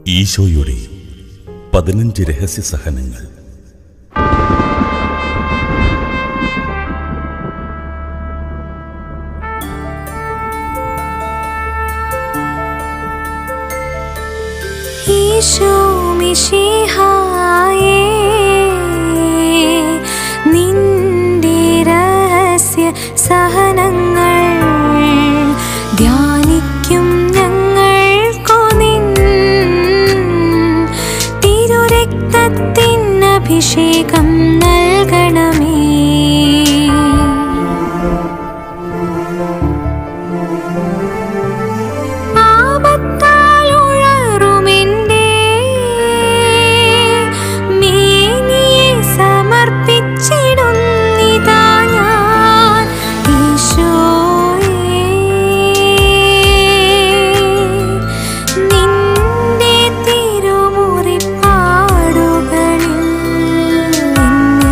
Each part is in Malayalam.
ഈശോയുടെ പതിനഞ്ച് രഹസ്യ സഹനങ്ങൾ ഈശോ മിശിഹായേ നിന്റെ രഹസ്യ സഹനങ്ങൾ ധ്യാനിക്കും ഞങ്ങൾക്കു നിൻ തിരുരക്തത്തിൻ അഭിഷേകം നൽകണമേ ആപത്താലുഴറുമെന്റെ മേനിയെ സമർപ്പിച്ചിടുന്നിതാ ഞാൻ ഈശോയേ നിന്റെ തിരുമുറിപ്പാടുകളിൽ എന്നെ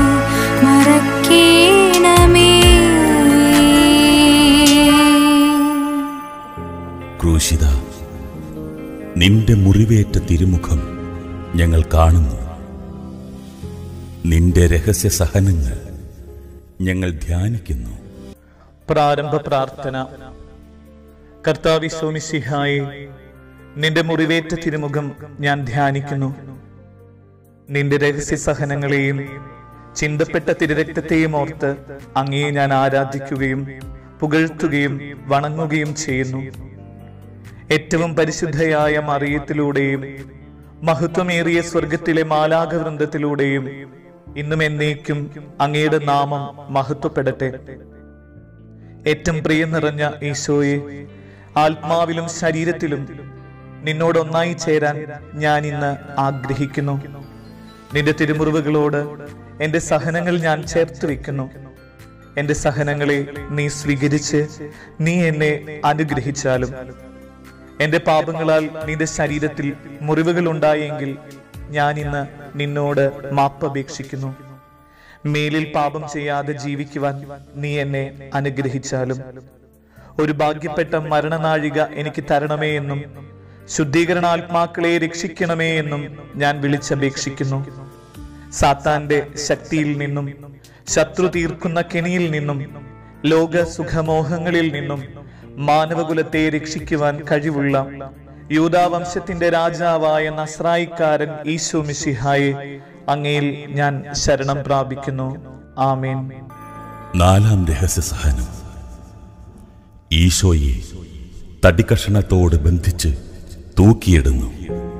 മറക്കേണമേ ക്രൂശിത നിന്റെ മുറിവേറ്റ തിരുമുഖം ഞങ്ങൾ കാണുന്നു നിന്റെ രഹസ്യ സഹനങ്ങൾ ഞങ്ങൾ ധ്യാനിക്കുന്നു പ്രാരംഭ പ്രാർത്ഥന കർത്താവി സോമിസിഹായെ നിന്റെ മുറിവേറ്റ തിരുമുഖം ഞാൻ ധ്യാനിക്കുന്നു നിന്റെ രഹസ്യ സഹനങ്ങളെയും ചിന്തപ്പെട്ട തിരുരക്തത്തെയും ഓർത്ത് അങ്ങയെ ഞാൻ ആരാധിക്കുകയും പുകഴ്ത്തുകയും വണങ്ങുകയും ചെയ്യുന്നു ഏറ്റവും പരിശുദ്ധയായ മറിയത്തിലൂടെയും മഹത്വമേറിയ സ്വർഗത്തിലെ മാലാകവൃന്ദത്തിലൂടെയും ഇന്നും എന്നേക്കും അങ്ങയുടെ നാമം മഹത്വപ്പെടട്ടെ ഏറ്റവും പ്രിയം നിറഞ്ഞ ഈശോയെ ആത്മാവിലും ശരീരത്തിലും നിന്നോടൊന്നായി ചേരാൻ ഞാൻ ഇന്ന് ആഗ്രഹിക്കുന്നു നിന്റെ തിരുമുറിവുകളോട് എന്റെ സഹനങ്ങൾ ഞാൻ ചേർത്ത് വെക്കുന്നു എന്റെ സഹനങ്ങളെ നീ സ്വീകരിച്ച് നീ എന്നെ അനുഗ്രഹിച്ചാലും എന്റെ പാപങ്ങളാൽ നിന്റെ ശരീരത്തിൽ മുറിവുകൾ ഉണ്ടായെങ്കിൽ ഞാൻ ഇന്ന് നിന്നോട് മാപ്പപേക്ഷിക്കുന്നു മേലിൽ പാപം ചെയ്യാതെ ജീവിക്കുവാൻ നീ എന്നെ അനുഗ്രഹിച്ചാലും ഒരു ഭാഗ്യപ്പെട്ട മരണനാഴിക എനിക്ക് തരണമേ എന്നും ശുദ്ധീകരണാത്മാക്കളെ രക്ഷിക്കണമേ എന്നും ഞാൻ വിളിച്ചപേക്ഷിക്കുന്നു സാത്താന്റെ ശക്തിയിൽ നിന്നും ശത്രു തീർക്കുന്ന കെണിയിൽ നിന്നും ലോക സുഖമോഹങ്ങളിൽ നിന്നും മാനവകുലത്തെ രക്ഷിക്കുവാൻ കഴിവുള്ള യൂതാവംശത്തിന്റെ രാജാവായ നസ്രായിക്കാരൻ ഈശോ മിശിഹായെ അങ്ങയിൽ ഞാൻ ശരണം പ്രാപിക്കുന്നു ആമേൻ നാലാം രഹസ്യ സഹനം ഈശോയെ തടിക്കഷണത്തോട് ബന്ധിച്ച് തൂക്കിയിടുന്നു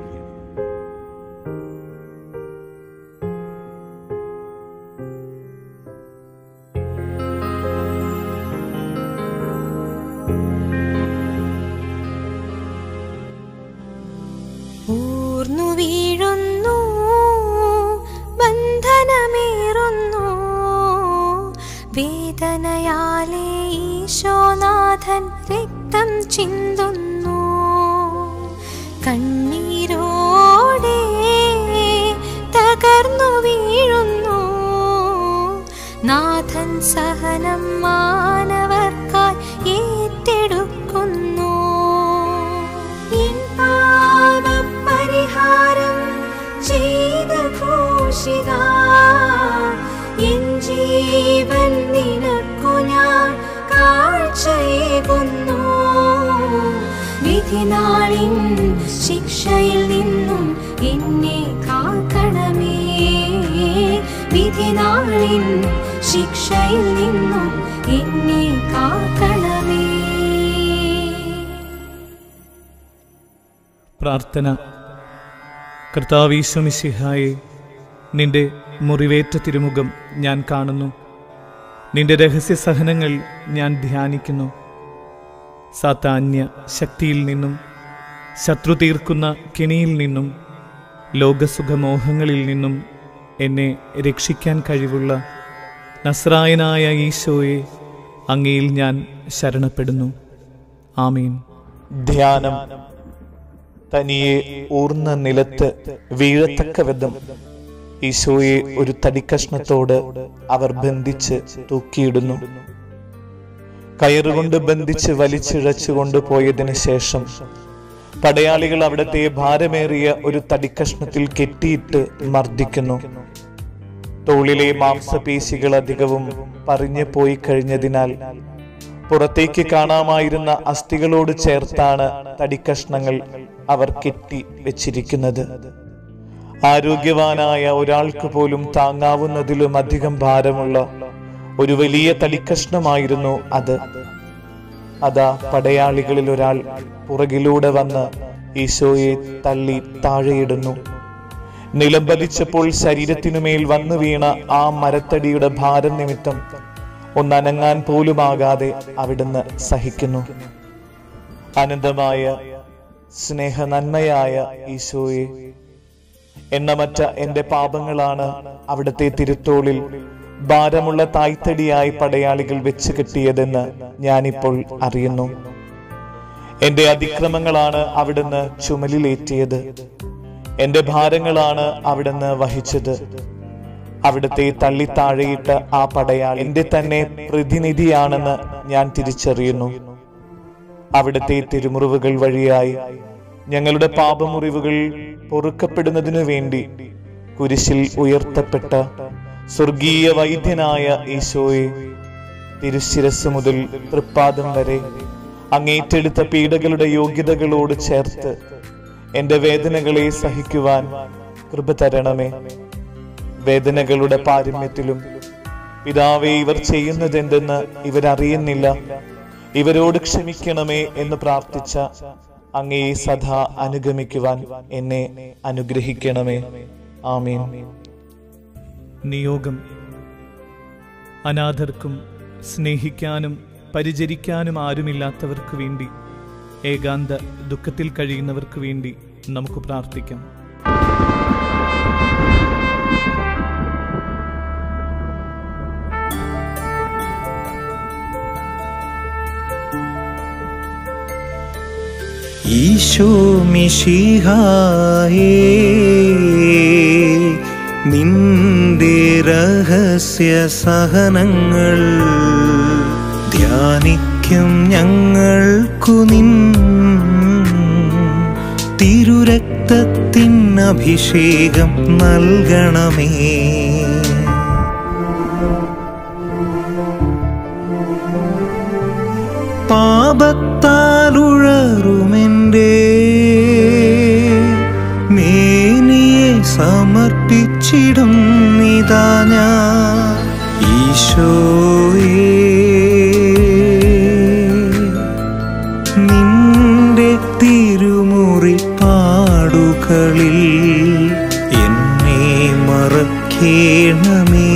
ഊർന്നു വീഴുന്നു ബന്ധനമേറുന്നു വേദനയാലെ ഈശോനാഥൻ രക്തം ചിന്തുന്നു കണ്ണീരോടെ തകർന്നു വീഴുന്നു നാഥൻ സഹനം മാനവർക്കായി ഏറ്റെടുക്കുന്നു എൻ പാപപരിഹാരം ചെയ്ത ഘോഷിക എൻ ജീവൻ നിനക്കു ഞാൻ കാഴ്ചയേകുന്നു വിധിനാളിൻ ശിക്ഷയിൽ നിന്നും എന്നെ കാക്കണമേ വിധിനാളിൻ ശിക്ഷയിൽ നിന്നും എന്നെ കാക്കണമേ പ്രാർത്ഥന കർത്താവീശ്വമിശിഹായെ നിന്റെ മുറിവേറ്റ തിരുമുഖം ഞാൻ കാണുന്നു നിന്റെ രഹസ്യ സഹനങ്ങൾ ഞാൻ ധ്യാനിക്കുന്നു സാത്താന്യ ശക്തിയിൽ നിന്നും ശത്രു തീർക്കുന്ന കെണിയിൽ നിന്നും ലോകസുഖമോഹങ്ങളിൽ നിന്നും എന്നെ രക്ഷിക്കാൻ കഴിവുള്ള നസ്രായനായ ഈശോയെ അങ്ങയിൽ ഞാൻ ശരണപ്പെടുന്നു ആമീൻ ധ്യാനം തനിയെ ഊർന്ന നിലത്ത് വീഴത്തക്ക വിധം ഈശോയെ ഒരു തടിക്കഷ്ണത്തോട് അവർ ബന്ധിച്ച് തൂക്കിയിടുന്നു കയറുകൊണ്ട് ബന്ധിച്ച് വലിച്ചിഴച്ചു കൊണ്ടുപോയതിനു ശേഷം പടയാളികൾ അവിടത്തെ ഭാരമേറിയ ഒരു തടിക്കഷ്ണത്തിൽ കെട്ടിയിട്ട് മർദ്ദിക്കുന്നു തോളിലെ മാംസപേശികൾ അധികവും പറഞ്ഞു പോയി കഴിഞ്ഞതിനാൽ പുറത്തേക്ക് കാണാമായിരുന്ന അസ്ഥികളോട് ചേർത്താണ് തടിക്കഷ്ണങ്ങൾ അവർ കെട്ടി വെച്ചിരിക്കുന്നത് ആരോഗ്യവാനായ ഒരാൾക്ക് പോലും താങ്ങാവുന്നതിലും അധികം ഭാരമുള്ള ഒരു വലിയ തടിക്കഷ്ണമായിരുന്നു അത് അതാ പടയാളികളിൽ ഒരാൾ പുറകിലൂടെ വന്ന് ഈശോയെ തള്ളി താഴെയിടുന്നു നിലംപതിച്ചപ്പോൾ ശരീരത്തിനുമേൽ വന്നു വീണ ആ മരത്തടിയുടെ ഭാരം നിമിത്തം ഒന്നനങ്ങാൻ പോലുമാകാതെ അവിടുന്ന് സഹിക്കുന്നു അനന്തമായ സ്നേഹ നന്മയായ ഈശോയെ എണ്ണമറ്റ എന്റെ പാപങ്ങളാണ് അവിടുത്തെ തിരുത്തോളിൽ ഭാരമുള്ള തായ്തടിയായി പടയാളികൾ വെച്ച് കെട്ടിയതെന്ന് ഞാനിപ്പോൾ അറിയുന്നു എന്റെ അതിക്രമങ്ങളാണ് അവിടുന്ന് ചുമലിലേറ്റിയത് എന്റെ ഭാരങ്ങളാണ് അവിടുന്ന് വഹിച്ചത് അവിടുത്തെ തള്ളിത്താഴെയിട്ട ആ പടയാളി എന്റെ തന്നെ പ്രതിനിധിയാണെന്ന് ഞാൻ തിരിച്ചറിയുന്നു അവിടുത്തെ തിരുമുറിവുകൾ വഴിയായി ഞങ്ങളുടെ പാപമുറിവുകൾ പൊറുക്കപ്പെടുന്നതിനു വേണ്ടി കുരിശിൽ ഉയർത്തപ്പെട്ട സ്വർഗീയ വൈദ്യനായ ഈശോയെ തിരുശിരസ് മുതൽ തൃപ്പാദം വരെ അങ്ങേറ്റെടുത്ത പീഡകളുടെ യോഗ്യതകളോട് ചേർത്ത് എന്റെ വേദനകളെ സഹിക്കുവാൻ കൃപ തരണമേ വേദനകളുടെ പാരമ്യത്തിലും പിതാവെ ഇവർ ചെയ്യുന്നതെന്തെന്ന് ഇവരറിയുന്നില്ല ഇവരോട് ക്ഷമിക്കണമേ എന്ന് പ്രാർത്ഥിച്ച അങ്ങേ സദാ അനുഗമിക്കുവാൻ എന്നെ അനുഗ്രഹിക്കണമേ ആമീൻ നിയോഗം അനാഥർക്കും സ്നേഹിക്കാനും പരിചരിക്കാനും ആരുമില്ലാത്തവർക്ക് വേണ്ടി ഏകാന്ത ദുഃഖത്തിൽ കഴിയുന്നവർക്ക് വേണ്ടി നമുക്ക് പ്രാർത്ഥിക്കാം ഈശോ മിശിഹായേ നിന്റെ രഹസ്യ സഹനങ്ങൾ ധ്യാനിക്കും ഞങ്ങൾക്കു നിൻ തിരുരക്തത്തിൻ അഭിഷേകം നൽകണമേ പാപത്താലുഴറുമെൻ്റെ മേനിയെ സമർപ്പിച്ചിടും നിതാ ഞാൻ ഈശോയേ നിന്റെ തിരുമുറി പാടുകളിൽ എന്നെ മറക്കേണമേ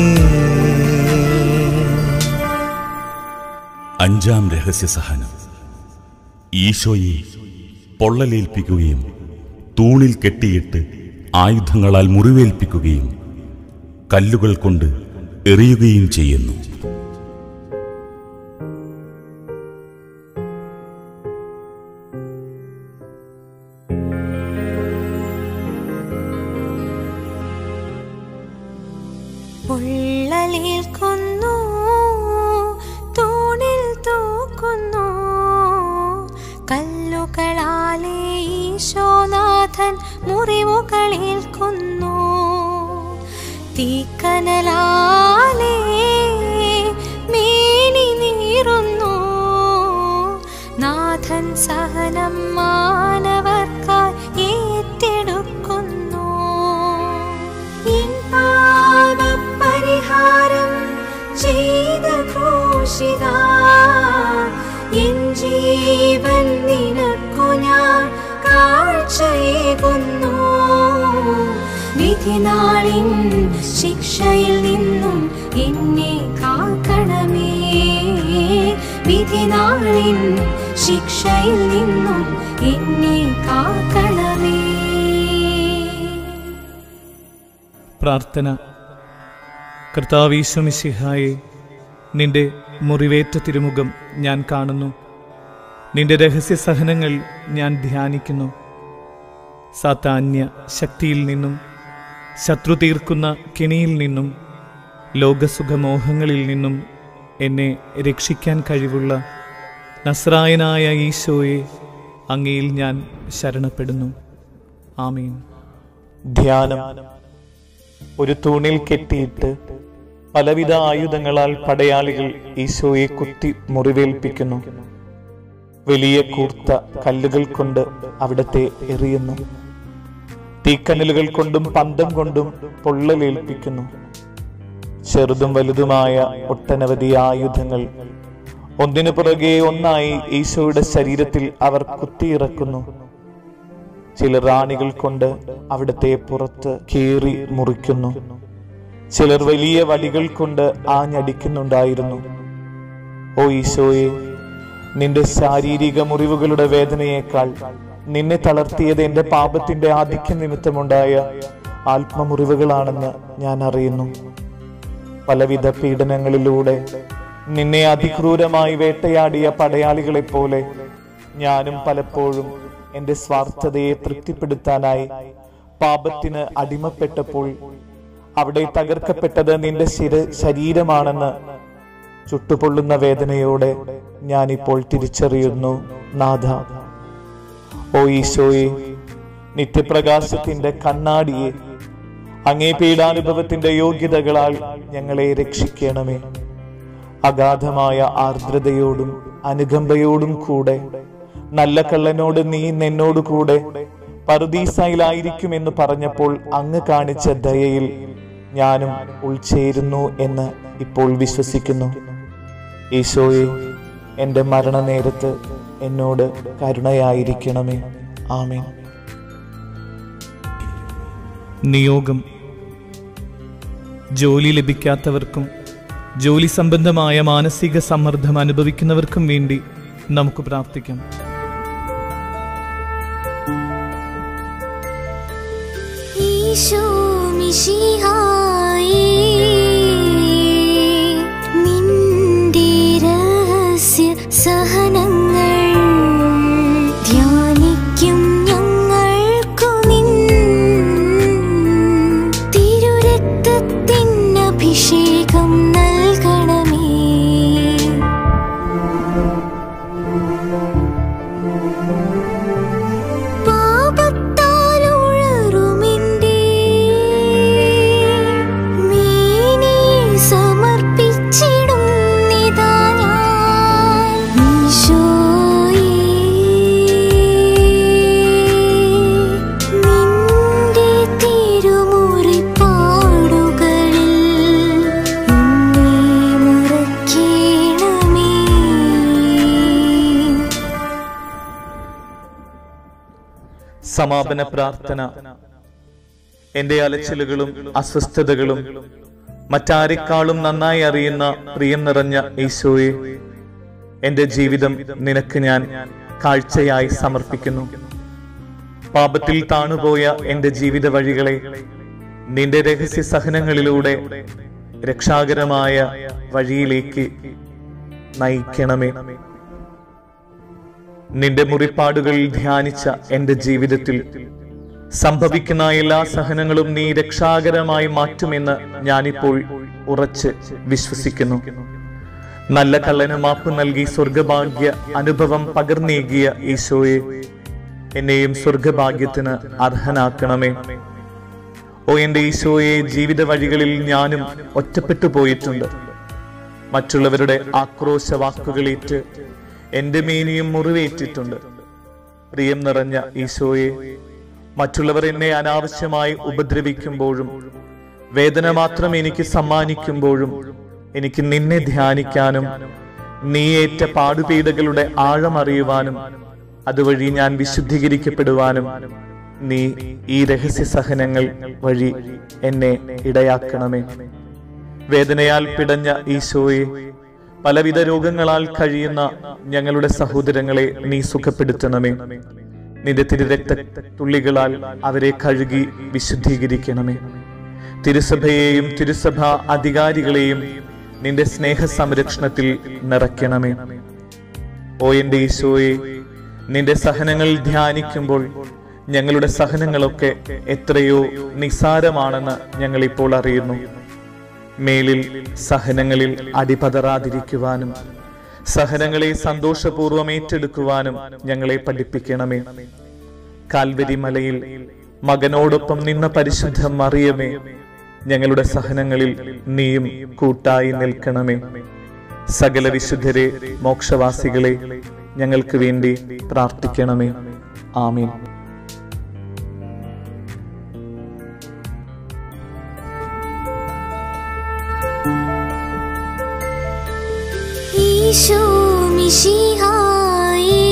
അഞ്ചാം രഹസ്യ സഹനം ഈശോയെ പൊള്ളലേൽപ്പിക്കുകയും തൂണിൽ കെട്ടിയിട്ട് ആയുധങ്ങളാൽ മുറിവേൽപ്പിക്കുകയും കല്ലുകൾ കൊണ്ട് എറിയുകയും ചെയ്യുന്നു പൊള്ളലേൽക്കുന്നു തൂണിൽ തൂക്കുന്നു കല്ലുകളാലെ ഈശോനാഥൻ മുറിവുകളേൽക്കുന്നു തീക്കനലാലെ മേനി നീറുന്നു നാഥൻ സഹനം മാനവർക്കായി ഏറ്റെടുക്കുന്നു ഇൻ പാപപരിഹാരം ചെയ്ത ക്രൂശിത എൻ ജീവൻ നിനക്കു ഞാൻ കാഴ്ചയേകുന്നു വിധിനാളിൻ ശിക്ഷയിൽ നിന്നും എന്നെ കാക്കണമേ വിധിനാളിൻ ശിക്ഷയിൽ നിന്നും എന്നെ കാക്കണമേ പ്രാർത്ഥന കർത്താവീശ്വമിശിഹായെ നിന്റെ മുറിവേറ്റ തിരുമുഖം ഞാൻ കാണുന്നു നിന്റെ രഹസ്യ സഹനങ്ങൾ ഞാൻ ധ്യാനിക്കുന്നു സാത്താന്യ ശക്തിയിൽ നിന്നും ശത്രു തീർക്കുന്ന കെണിയിൽ നിന്നും ലോകസുഖമോഹങ്ങളിൽ നിന്നും എന്നെ രക്ഷിക്കാൻ കഴിവുള്ള നസ്രായനായ ഈശോയെ അങ്ങയിൽ ഞാൻ ശരണപ്പെടുന്നു ആമീൻ ധ്യാനം ഒരു തൂണിൽ കെട്ടിയിട്ട് പലവിധ ആയുധങ്ങളാൽ പടയാളികൾ ഈശോയെ കുത്തി മുറിവേൽപ്പിക്കുന്നു വലിയ കൂർത്ത കല്ലുകൾ കൊണ്ട് അവിടത്തെ എറിയുന്നു തീക്കനലുകൾ കൊണ്ടും പന്തം കൊണ്ടും പൊള്ളലേൽപ്പിക്കുന്നു ചെറുതും വലുതുമായ ഒട്ടനവധി ആയുധങ്ങൾ ഒന്നിനു പുറകെ ഒന്നായി ഈശോയുടെ ശരീരത്തിൽ അവർ കുത്തിയിറക്കുന്നു ചില റാണികൾ കൊണ്ട് അവിടത്തെ പുറത്ത് കീറി മുറിക്കുന്നു ചിലർ വലിയ വടികൾ കൊണ്ട് ആഞ്ഞടിക്കുന്നുണ്ടായിരുന്നു ഓ ഈശോയെ നിന്റെ ശാരീരിക മുറിവുകളുടെ വേദനയേക്കാൾ നിന്നെ തളർത്തിയത് എന്റെ പാപത്തിന്റെ ആധിക്യ നിമിത്തമുണ്ടായ ആത്മമുറിവുകളാണെന്ന് ഞാൻ അറിയുന്നു പലവിധ പീഡനങ്ങളിലൂടെ നിന്നെ അതിക്രൂരമായി വേട്ടയാടിയ പടയാളികളെ പോലെ ഞാനും പലപ്പോഴും എന്റെ സ്വാർത്ഥതയെ തൃപ്തിപ്പെടുത്താനായി പാപത്തിന് അടിമപ്പെട്ടപ്പോൾ അവിടെ തകർക്കപ്പെട്ടത് നിന്റെ ശിര ശരീരമാണെന്ന് ചുട്ടുപൊള്ളുന്ന വേദനയോടെ ഞാനിപ്പോൾ തിരിച്ചറിയുന്നു നാഥ ഓ ഈശോയെ നിത്യപ്രകാശത്തിന്റെ കണ്ണാടിയെ അങ്ങേ പീഡാനുഭവത്തിന്റെ യോഗ്യതകളാൽ ഞങ്ങളെ രക്ഷിക്കണമേ അഗാധമായ ആർദ്രതയോടും അനുകമ്പയോടും കൂടെ നല്ല കള്ളനോട് നീ നിന്നോട് കൂടെ പറുദീസയിലായിരിക്കുമെന്ന് പറഞ്ഞപ്പോൾ അങ്ങ് കാണിച്ച ദയയിൽ ഞാനും ഉൾച്ചേരുന്നു എന്ന് ഇപ്പോൾ വിശ്വസിക്കുന്നു ഈശോയെ എൻ്റെ മരണനേരത്ത് എന്നോട് കരുണയായിരിക്കണമേ ആമേൻ നിയോഗം ജോലി ലഭിക്കാത്തവർക്കും ജോലി സംബന്ധമായ മാനസിക സമ്മർദ്ദം അനുഭവിക്കുന്നവർക്കും വേണ്ടി നമുക്ക് പ്രാർത്ഥിക്കാം ഈശോ മിശിഹായേ നിന്റെ രഹസ്യ സഹനങ്ങൾ ധ്യാനിക്കും ഞങ്ങൾക്കു നിൻ തിരുരക്തത്തിൻ അഭിഷേകം നൽകണമേ പാപത്താൽ ഉഴറുമെന്റെ മേനിയെ സമർപ്പിച്ചിടും നിതാ ഞാൻ ഈശോയേ നിന്റെ തിരുമുറിപ്പാടുകളിൽ എന്നെ മറക്കേണമേ സമാപന പ്രാർത്ഥന എന്റെ അലച്ചിലുകളും അസ്വസ്ഥതകളും മറ്റാരെക്കാളും നന്നായി അറിയുന്ന പ്രിയം നിറഞ്ഞ ഈശോയെ എന്റെ ജീവിതം നിനക്ക് ഞാൻ കാഴ്ചയായി സമർപ്പിക്കുന്നു പാപത്തിൽ താണുപോയ എന്റെ ജീവിത വഴികളെ നിന്റെ രഹസ്യ സഹനങ്ങളിലൂടെ രക്ഷാകരമായ വഴിയിലേക്ക് നയിക്കണമേ നിന്റെ മുറിപ്പാടുകളിൽ ധ്യാനിച്ച എന്റെ ജീവിതത്തിൽ സംഭവിക്കുന്ന എല്ലാ സഹനങ്ങളും നീ രക്ഷാകരമായി മാറ്റുമെന്ന് ഞാനിപ്പോൾ ഉറച്ച് വിശ്വസിക്കുന്നു നല്ല കള്ളന് മാപ്പ് നൽകി സ്വർഗഭാഗ്യ അനുഭവം പകർന്നേകിയ ഈശോയെ എന്നെയും സ്വർഗഭാഗ്യത്തിന് അർഹനാക്കണമേ ഓ എന്റെ ഈശോയെ ജീവിത വഴികളിൽ ഞാനും ഒറ്റപ്പെട്ടു പോയിട്ടുണ്ട് മറ്റുള്ളവരുടെ ആക്രോശ വാക്കുകളേറ്റ് എന്റെ മേനിയും മുറിവേറ്റിട്ടുണ്ട് പ്രിയം നിറഞ്ഞ ഈശോയെ മറ്റുള്ളവർ എന്നെ അനാവശ്യമായി ഉപദ്രവിക്കുമ്പോഴും വേദന മാത്രം എനിക്ക് സമ്മാനിക്കുമ്പോഴും എനിക്ക് നിന്നെ ധ്യാനിക്കാനും നീ ഏറ്റ പാടുപീടകളുടെ ആഴം അറിയുവാനും അതുവഴി ഞാൻ വിശുദ്ധീകരിക്കപ്പെടുവാനും നീ ഈ രഹസ്യ സഹനങ്ങൾ വഴി എന്നെ ഇടയാക്കണമേ വേദനയാൽ പിടഞ്ഞ ഈശോയെ പലവിധ രോഗങ്ങളാൽ കഴിയുന്ന ഞങ്ങളുടെ സഹോദരങ്ങളെ നീ സുഖപ്പെടുത്തണമേ നിന്റെ തിരുരക്ത തുള്ളികളാൽ അവരെ കഴുകി വിശുദ്ധീകരിക്കണമേ തിരുസഭയെയും തിരുസഭ അധികാരികളെയും നിന്റെ സ്നേഹ സംരക്ഷണത്തിൽ നിറയ്ക്കണമേ ഓ എന്റെ ഈശോയെ നിന്റെ സഹനങ്ങൾ ധ്യാനിക്കുമ്പോൾ ഞങ്ങളുടെ സഹനങ്ങളൊക്കെ എത്രയോ നിസാരമാണെന്ന് ഞങ്ങൾ ഇപ്പോൾ അറിയുന്നു മേലിൽ സഹനങ്ങളിൽ അടിപതറാതിരിക്കുവാനും സഹനങ്ങളെ സന്തോഷപൂർവ്വം ഏറ്റെടുക്കുവാനും ഞങ്ങളെ പഠിപ്പിക്കണമേ കാൽവരി മലയിൽ മകനോടൊപ്പം നിന്ന പരിശുദ്ധ മറിയമേ ഞങ്ങളുടെ സഹനങ്ങളിൽ നീയും കൂട്ടായി നിൽക്കണമേ സകല വിശുദ്ധരെ മോക്ഷവാസികളെ ഞങ്ങൾക്ക് വേണ്ടി പ്രാർത്ഥിക്കണമേ ആമീൻ ഈശോ മിശിഹായേ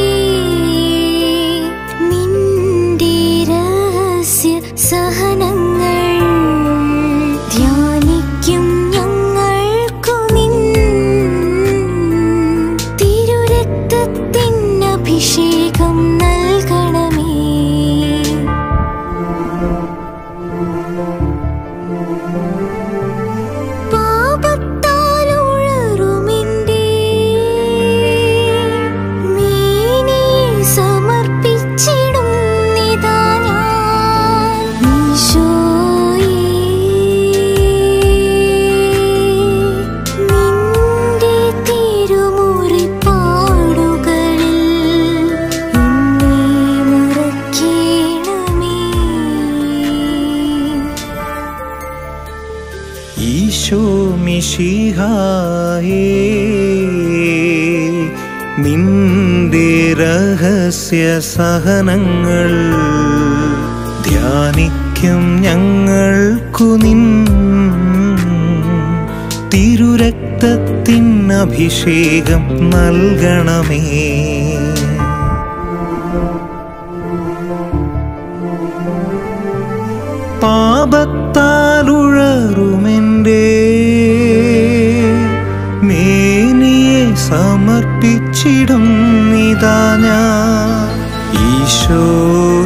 നിന്റെ രഹസ്യ സഹനങ്ങൾ ധ്യാനിക്കും ഞങ്ങൾക്കു നിൻ തിരുരക്തത്തിൻ അഭിഷേകം നൽകണമേ പാപത്താലുഴറുമെന്റെ മേനിയെ സമർപ്പിച്ചിടുന്നിതാ ഞാൻ. ഈശോയേ, നിന്റെ തിരുമുറിപ്പാടുകളിൽ എന്നെ മറയ്ക്കണമേ. ഈശോ മിശിഹായേ നിന്റെ രഹസ്യ സഹനങ്ങൾ ധ്യാനിക്കും ഞങ്ങൾക്കു നിൻ തിരുരക്തത്തിൻ അഭിഷേകം നൽകണമേ പാപത്താലുഴറുമെൻ്റെ മേനിയെ സമർപ്പിച്ചിടും നിതാ ഞാൻ ഈശോ